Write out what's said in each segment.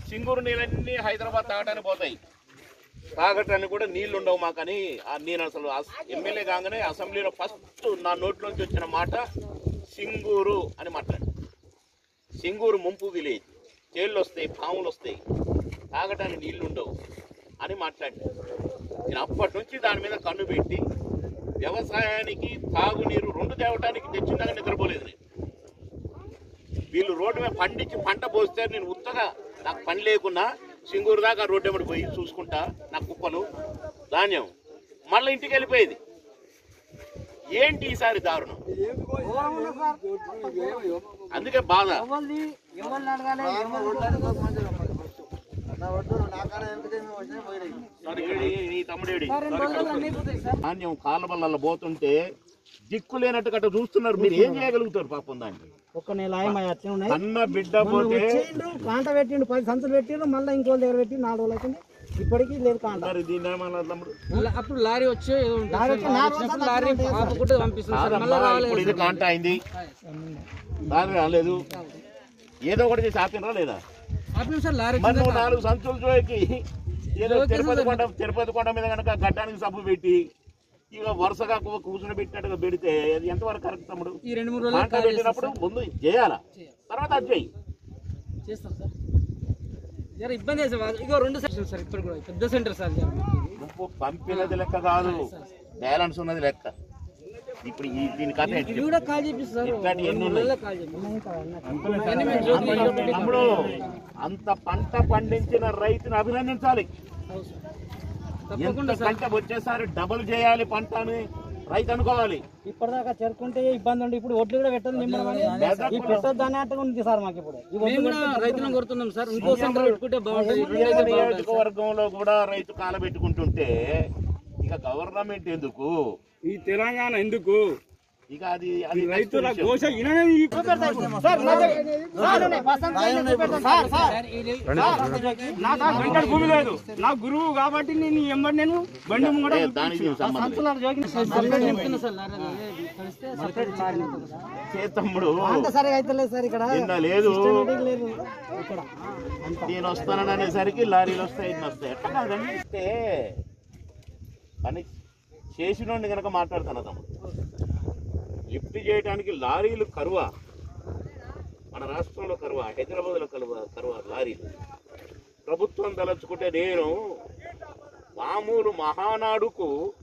సింగూరు నీళ్ళన్నీ హైదరాబాద్ తాగడానికి పోతాయి తాగటానికి కూడా నీళ్లు ఉండవు మాకని ఆ నేను అసలు అస్- ఎమ్మెల్యే కాగానే అసెంబ్లీలో ఫస్ట్ నా నోట్లోంచి వచ్చిన మాట సింగూరు అని మాట్లాడు సింగూరు ముంపు విలేజ్ తేళ్ళు వస్తాయి పాములు వస్తాయి తాగటానికి నీళ్లు ఉండవు అని మాట్లాడాను నేను అప్పటి నుంచి దాని మీద కన్ను పెట్టి వ్యవసాయానికి తాగునీరు రెండు తేవటానికి తెచ్చిందాక నిద్రపోలేదు నేను వీళ్ళు రోడ్డు మీద పండించి పంట పోస్తే నేను ఉత్తగా నాకు పని లేకున్నా సింగూరు దాకా రోడ్డు ఎమ్మడి పోయి చూసుకుంటా నా కుప్పలు ధాన్యం మళ్ళీ ఇంటికి వెళ్ళిపోయేది ఏంటి ఈసారి దారుణం అందుకే బాధ ఎవరిది ఎవరిని అడగాలి ఎవరిని సారీ, ఏడి, నీ తమ్ముడేడి సార్ రెండు రోజులు అన్నీ పోతాయి సార్ ధాన్యం కాళ్ళ పోతుంటే దిక్కు లేనట్టు గట్ట చూస్తున్నారు మీరు ఏం చేయగలుగుతారు పాపం దాన్ని ఒక నెల ఆయమయ్య అట్లే ఉన్నాయి కన్న బిడ్డ మొన్న పోతే వచ్చిండ్రు కాంట పెట్టిండు పది సంచులు పెట్టిండ్రు మళ్ళీ ఇంకో దగ్గర పెట్టి నాలుగు రోజులు అవుతుంది ఇప్పటికీ లేదు కాంట మరి దీన్ని ఏమన్నా తమ్ముడు అప్పుడు లారీ వచ్చి ఏదో ఉంటుంది లారీ సార్. వచ్చి నాలుగు వచ్చినప్పుడు రోజులు లారీ అట్లా ఉంటుంది ఆపుకుంటే పంపిస్తుంది సార్. మళ్ళీ కాదమ్మా, రాలేదు ఇప్పుడు ఇది కాంట అయింది దాని రాలేదు ఏదో ఒకటి చేసి ఆపినరా లేదా ఆపినాం సార్ లారీ మరి వచ్చింది నువ్వు నాలుగు సంచులు జోకి ఏదో జోకి తిరుపతి సార్. కొండ తిరుపతి కొండ మీద కనుక గడ్డానికి సబ్బు పెట్టి ఇక వరుసగా కు- కూర్చుని పెట్టినట్టుగా పెడితే అది ఎంతవరకు కరెక్ట్ తమ్ముడు ఈ రెండు మూడు రోజులు కాంట పెట్టినప్పుడు ముందు చేయాలా తర్వాత అది చేయి చేస్తాం సార్ జర ఇబ్బంది సార్ వాళ్ళు- ఇగో రెండు సెక్షన్ సార్ ఇప్పుడు కూడా పెద్ద సెంటర్ సార్ జర నువ్వు పంపినది లెక్క కాదు బ్యాలెన్స్ ఉన్నది లెక్క ఇప్పుడు ఈ దీని కథ ఏంటి ఇది కూడా కాల్ చేపిస్తారు ఇట్లాంటి ఎన్ని రెండు ఉన్నాయి? రోజుల్లో కాల్ చేపిస్తారు అంత- తమ్ముడు అంత పంట పండించిన రైతుని అభినందించాలి అవును సార్. ఎంత తప్పకుండా సార్ పంట వచ్చేసారి డబుల్ చేయాలి పంట అని రైతు అనుకోవాలి ఇప్పటిదాకా చెరుకుంటే ఇబ్బంది ఉండి ఇప్పుడు ఒడ్లు కూడా పెట్టదు నిమ్మలమని ఈ పెట్టొద్దు అని అంటే ఉంది సార్ మాకు ఇప్పుడు ఈ మేము ఒడ్లు కూడా రైతులను కోరుతున్నాం సార్ ఇంకో సెంటర్ పెట్టుకుంటే బాగుంటుంది రెండు అయితే బాగుంటుంది సార్. నియోజకవర్గంలో కూడా రైతు కాలబెట్టుకుంటుంటే ఇక గవర్నమెంట్ ఎందుకు ఈ తెలంగాణ ఎందుకు ఇక అది అది రైతుల next విషయం. ఘోష ఇననే ఈ నాకు ఆ గంటల భూమి లేదు నా గురువు కాబట్టి నేను ఎంబడి నేను బండి ముంగడ ఏ, దానికి దీనికి సంబంధం లేదు. సంచులు జోకి సపరేట్ చెప్తున్నా సార్ లారీ అనేది కలిస్తే సపరేట్ లారీ అవుతుంది సార్. చే తమ్ముడు అంత సరిగా అయితే లేదు సార్ ఇక్కడ నిన్న లేదు సిస్టమేటిక్ లేదు ఇక్కడ అంత నేను వస్తానని అనేసరికి లారీలు వస్తాయి ఇన్ని వస్తాయి ఎట్లా కాదండి ఇస్తే పని చేసినోడిని కనుక మాట్లాడుతున్నా తమ్ముడు లిఫ్ట్ చేయడానికి లారీలు కరువా మన రాష్ట్రంలో కరువా హైదరాబాద్లో కరువా కరువా లారీలు ప్రభుత్వం తలచుకుంటే నేను మామూలు మహానాడుకు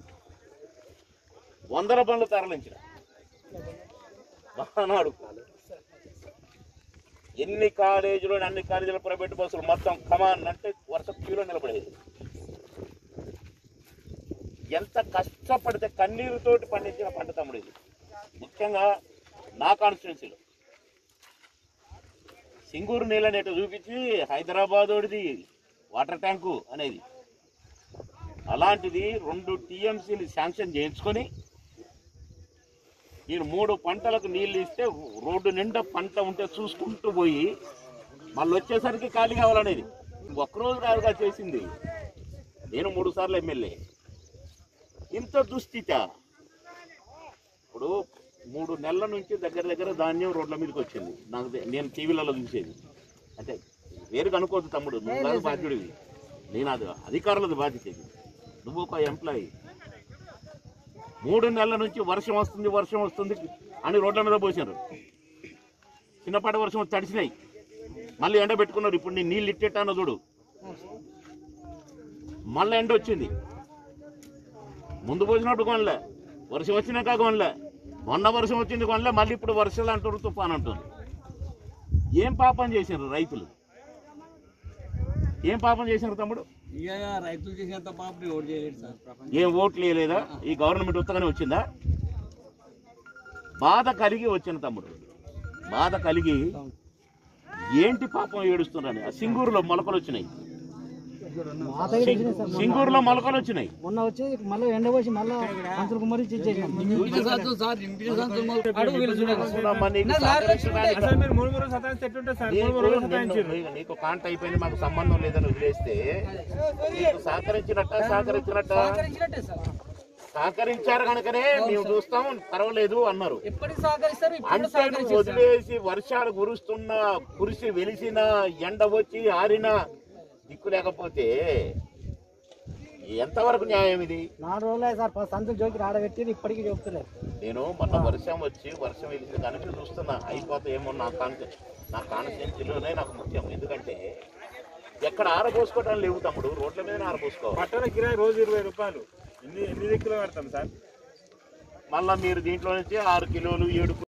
వందల బండ్లు తరలించిన మహానాడుకు ఎన్ని కాలేజీలు అన్ని కాలేజీల ప్రైవేట్ బస్సులు మొత్తం కమాన్ అంటే వరుస క్యూలో నిలబడేది ఎంత కష్టపడితే కన్నీరుతోటి పండించిన పంట తమ్ముడు ఇది ముఖ్యంగా నా కాన్స్టిట్యున్సీలో సింగూరు నీళ్ళని ఎటు చూపించి హైదరాబాద్ ఓడిది వాటర్ ట్యాంకు అనేది అలాంటిది రెండు టీఎంసీలు శాంక్షన్ చేయించుకొని నేను మూడు పంటలకు నీళ్ళు ఇస్తే రోడ్డు నిండా పంట ఉంటే చూసుకుంటూ పోయి మళ్ళీ వచ్చేసరికి ఖాళీ కావాలనేది ఒక్కరోజు కాదుగా చేసింది నేను మూడు సార్లు ఎమ్మెల్యే ఇంత దుస్థిత ఇప్పుడు మూడు నెలల నుంచి దగ్గర దగ్గర ధాన్యం రోడ్ల మీదకి వచ్చింది నాకు తె- నేను టీవీలలో చూసేది అంటే వేరు కనుక్కోవద్దు తమ్ముడు నువ్వు కాదు బాధ్యుడివి నేను అది అధికారులది బాధ్యత ఇది నువ్వు ఒక ఎంప్లాయీ మూడు నెలల నుంచి వర్షం వస్తుంది వర్షం వస్తుంది అని రోడ్ల మీద పోసారు చిన్నపాటి వర్షం వచ్చి తడిసినాయి మళ్ళీ ఎండ పెట్టుకున్నారు ఇప్పుడు నేను నీళ్ళు ఇట్టేటానో చూడు మళ్ళీ ఎండ వచ్చింది ముందు పోసినప్పుడు కొనలే వర్షం వచ్చినాక కొనలే మొన్న వర్షం వచ్చింది కొనలే మళ్ళీ ఇప్పుడు వర్షాలు అంటారు తుఫాన్ అంటారు ఏం పాపం చేసినారు రైతులు ఏం పాపం చేసినారు తమ్ముడు ఇక రైతులు చేసేంత పాపం ఓటు చేయలేదు సార్ ప్రపంచం ఏం ఓట్లు వేయలేదా ఈ గవర్నమెంట్ ఉత్తగానే వచ్చిందా బాధ కలిగి వచ్చిన తమ్ముడు బాధ కలిగి ఏంటి పాపం ఏడుస్తున్నారని ఆ సింగూరులో మొలకలు వచ్చినాయి మా దగ్గర వచ్చినాయి సార్ మొన్న. సింగూరులో మొలకలు వచ్చినాయి మొన్న వచ్చి మళ్ళీ ఎండ పోసి మళ్ళీ సంచులు కుమ్మరి ఇచ్చేసాం అడుగు వీళ్ళు చూడండి చూడమ్మా, నీకు సహకరించడానికి- అసలు మీరు మూడు మూడు సతాయిస్తే ఎట్లుంటుంది సార్ మూడు మూడు నీకు సతాయించారు నిన్ను- నీకు కాంట అయిపోయింది మాకు సంబంధం లేదని వదిలేస్తే నీకు సహకరించినట్ట సహకరించినట్ట సహకరించినట్టే సార్ సహకరించారు కనుకనే మేము చూస్తాం పర్వాలేదు అన్నారు ఎప్పటికి సహకరిస్తారు ఇప్పుడు అంటే నువ్వు సహకరించారు వదిలేసి వర్షాలు కురుస్తున్న కురిసి వెలిసిన ఎండ వచ్చి ఆరిన దిక్కు లేకపోతే ఎంతవరకు న్యాయం ఇది నాలుగు రోజులే సార్ ప- సంతులు జోకి ఆడబెట్టి ఇప్పటికీ చెప్తలేదు నేను మొన్న వర్షం వచ్చి వర్షం వెలిసిన కనుక చూస్తున్నా అయిపోతాయేమో నా కాన్సె నా కాన్సెన్సీలోనే నాకు ముఖ్యం ఎందుకంటే ఎక్కడ ఆరబోసుకోవడం లేవు తమ్ముడు రోడ్ల మీద ఆరబోసుకోవాలి పట్టణ కిరాయి రోజు ఇరవై రూపాయలు ఎన్ని ఎన్ని దిక్కులు పెడతాం సార్ మళ్ళా మీరు దీంట్లో నుంచి ఆరు కిలోలు ఏడు